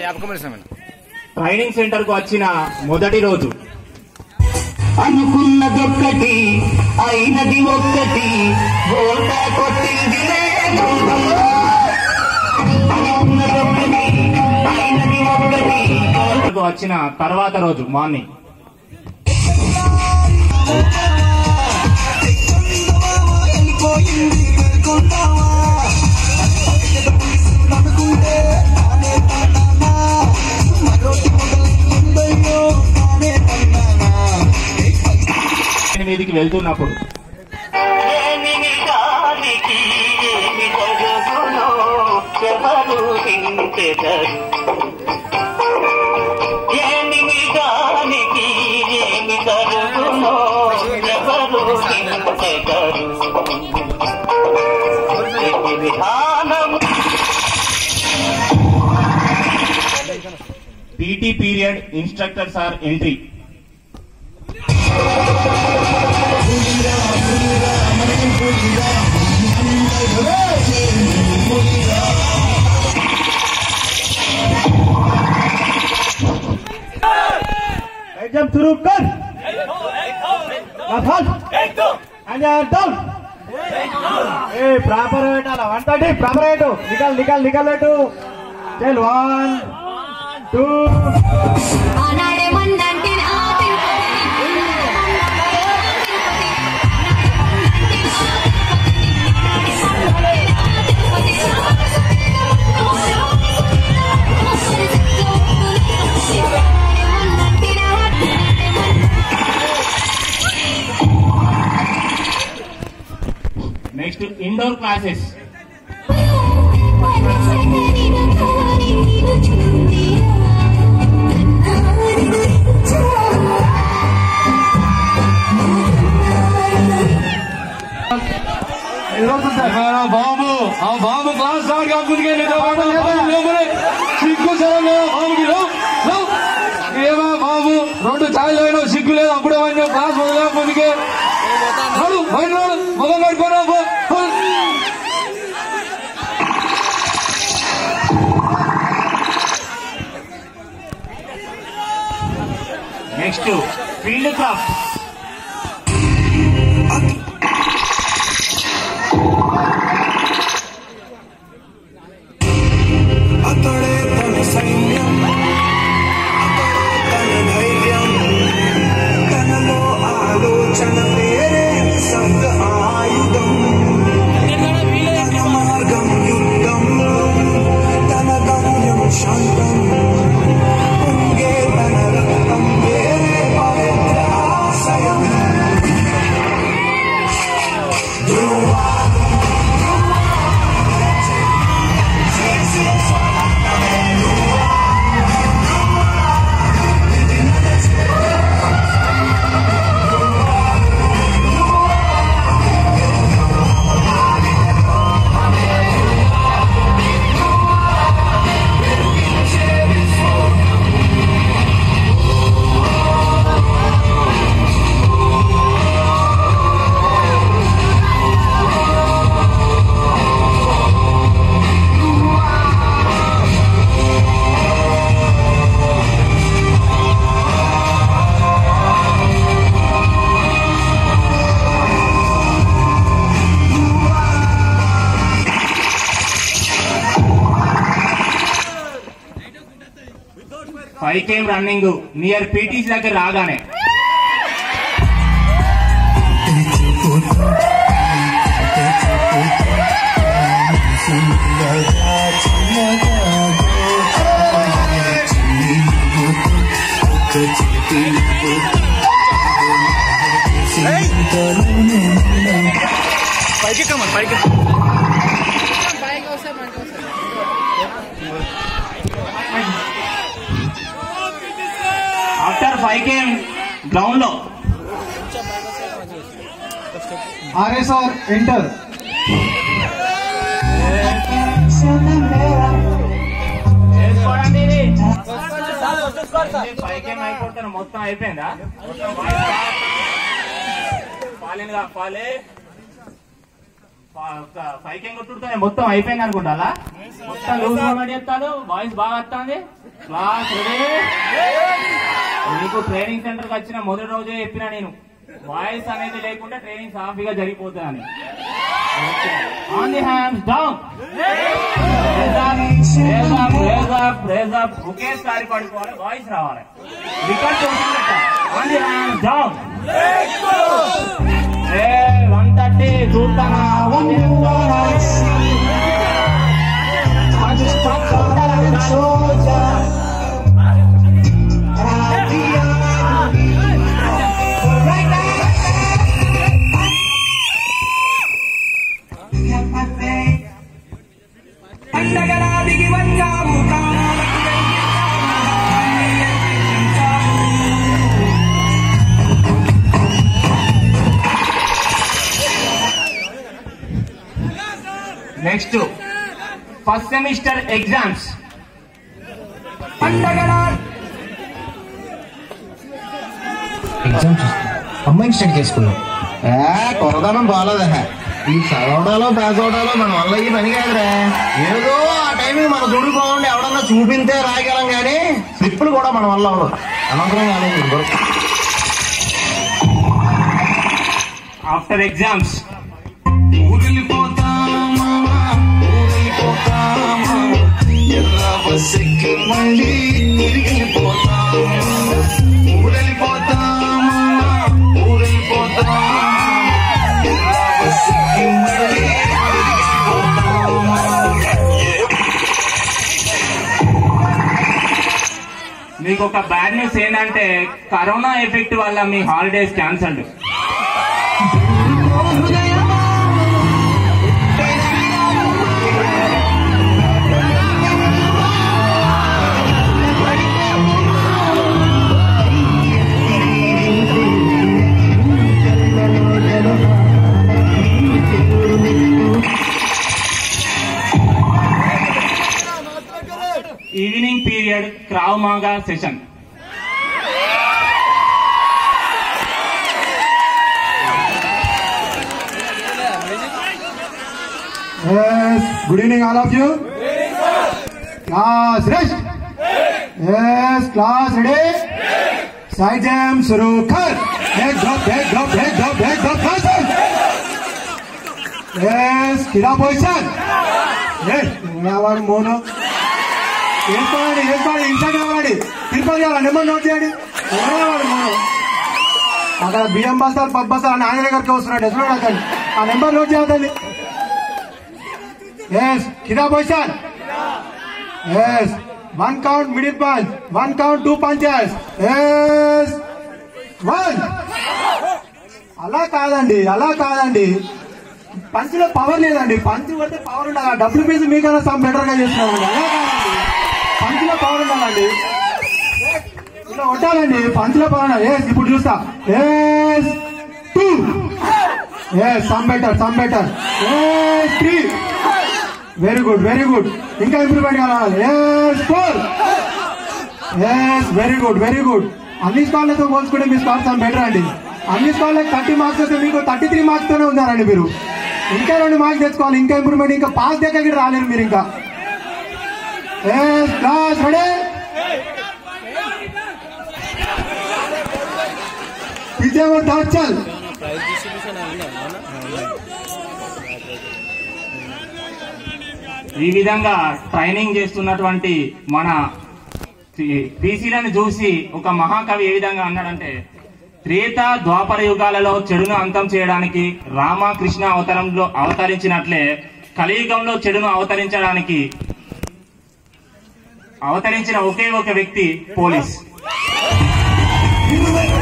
Training centre కు వచ్చిన మొదటి రోజు అనుకున్నదొక్కటి అయినది ఒక్కటి ఓట కొట్టింది అనుకున్నదొక్కటి అయినది ఒక్కటి కు వచ్చిన తర్వాత రోజు మార్నింగ్ మీదికి వెళ్తున్నప్పుడు నిమిషానికి ఏమి జరుగునో ఎవరు హింసెదరు ఏ నిమిషానికి ఏమి జరుగునో ఎవరు హింసెదరు ఇది విధానము PT period instructor sir entry एकदम शुरू कर डाउन ఏ ప్రాపర్ పెట్టాలా వన్ థర్టీ ప్రాపర్ ఎటు నికల్ నికల్ నికల్ ఎటు చల్ వన్ టూ ఆనాడే మన్నంటే ఆ నెక్స్ట్ ఇండోర్ క్లాసెస్ బాబు ఆ బాబు క్లాస్ స్టార్ట్ కాకముందుకే సిగ్గు సరే బాబుకి ఏమా బాబు రెండు ఛాయలు అయినా సిగ్గు లేదు అప్పుడే వాడిని క్లాస్ మొదలే ముందుకే రాడు బయట రాడు మొదలు కట్టుకోరా నెక్స్ట్ ఫీల్డ్ క్రాఫ్ట్ అతడే తన సైన్యం అతడే తన ధైర్యం తనలో ఆలోచన వేరే శబ్ద ఆయుధం తన మార్గం యుద్ధం తన గమ్యం శాంతం పొంగే తన రక్తం వేరే పవిత్ర ఆశయం five came running near PTC దగ్గర రాగానే ఆఫ్టర్ ఫైవ్ కేమ్ గ్రౌండ్ లో ఆర్ఎస్ఆర్ ఎంటర్ ఫైవ్ కేమ్ అయిపోతాను మొత్తం అయిపోయిందా పాలేనుగా పాలే ఫైవ్ కొట్టుడుతో మొత్తం అయిపోయింది అనుకుంటా మొత్తం లూజ్ మూమెంట్ చెప్తాను వాయిస్ బాగా వస్తుంది క్లాస్ రెడీ మీకు ట్రైనింగ్ సెంటర్ కి వచ్చిన మొదటి రోజే చెప్పిన నేను వాయిస్ అనేది లేకుండా ట్రైనింగ్ సాఫీగా జరిగిపోతుంది అని ఆన్ ది హ్యాండ్స్ డౌన్ ఒకేసారి పడుకోవాలి వాయిస్ రావాలి record on the hands down one thirty చూస్తానా పండగలాదికి వచ్చాము ప్రాణాలకు నెక్స్ట్ ఫస్ట్ సెమిస్టర్ ఎగ్జామ్స్ పండగలా ఎగ్జామ్స్ అమ్మాయిని స్టడీ చేసుకున్నాం కొరదనం బాగాలేదా ఈ చదవడాలో పేసవడాలో మన వల్ల ఈ పని కాదురా ఏదో ఆ టైంకి మన చూడు బాగుండి ఎవడన్నా చూపింతే రాయగలం కానీ స్లిప్పులు కూడా మన వల్ల అవ్వదు అనవసరంగా ఆలోచించు ఆఫ్టర్ ఎగ్జామ్స్ ఊరిపోతామా ఊరిపోతామా ఎర్ర బస్సెక్కి మళ్ళీ తిరిగిపోతామా ఊరెళ్ళిపోతామా ఊరెళ్ళిపోతామా ఎర్ర బస్సెక్కి మళ్ళీ తిరిగిపోతామా మీకు ఒక బ్యాడ్ న్యూస్ ఏంటంటే కరోనా ఎఫెక్ట్ వల్ల మీ holidays cancelled evening period Krav Maga session Yes, good evening all of you. Class rest. Yes, class ready. Side jam शुरू कर. Head drop, head drop, head drop, head drop, faster. Yes, kira position. Yes, వాడు మోనో వేసుకోండి వేసుకోండి inside కావాలి తిరుపతి కావాలి number note చేయండి వాడు మోనో అక్కడ బియ్యం బస్తాలు పప్పు బస్తాలు అని ఆయన దగ్గరికి వస్తున్నాడు ఎదురు అతను ఆ నెంబర్ నోట్ చేయదండి Yes, Kida position. Yes, one count middle punch, one count two punches. Yes, one. అలా కాదండి అలా కాదండి పంచులో పవర్ లేదండి పంచు కొడితే పవర్ ఉండాలి డబ్బులు పీసు మీకన్నా సమ్ బెటర్ గా చేస్తున్నామండి అలా కాదండి పంచులో పవర్ ఉండాలండి ఇలా కొట్టాలండి పంచులో పవర్ ఉండాలి ఎస్ ఇప్పుడు చూస్తా S two S some better some better S three very good very good ఇంకా ఇంప్రూవ్మెంట్ కావాలి S four S very good very good అన్ని స్కార్లతో పోల్చుకుంటే మీ స్కార్ చాలా బెటర్ అండి అన్ని స్కార్లకు థర్టీ మార్క్స్ వస్తే మీకు థర్టీ త్రీ మార్క్స్ తోనే ఉన్నారండి మీరు ఇంకా రెండు మార్క్స్ తెచ్చుకోవాలి ఇంకా ఇంప్రూవ్మెంట్ ఇంకా పాస్ దగ్గర రాలేరు మీరు ఇంకా ఎస్ క్లాస్ రెడీ पीछे वो दौड़ चल ఈ విధంగా ట్రైనింగ్ చేస్తున్నటువంటి మన పీసీలను చూసి ఒక మహాకవి ఏ విధంగా అన్నాడంటే త్రేత ద్వాపర యుగాలలో చెడును అంతం చేయడానికి రామకృష్ణ అవతారంలో అవతరించినట్లే కలియుగంలో చెడును అవతరించడానికి అవతరించిన ఒకే ఒక వ్యక్తి పోలీస్ You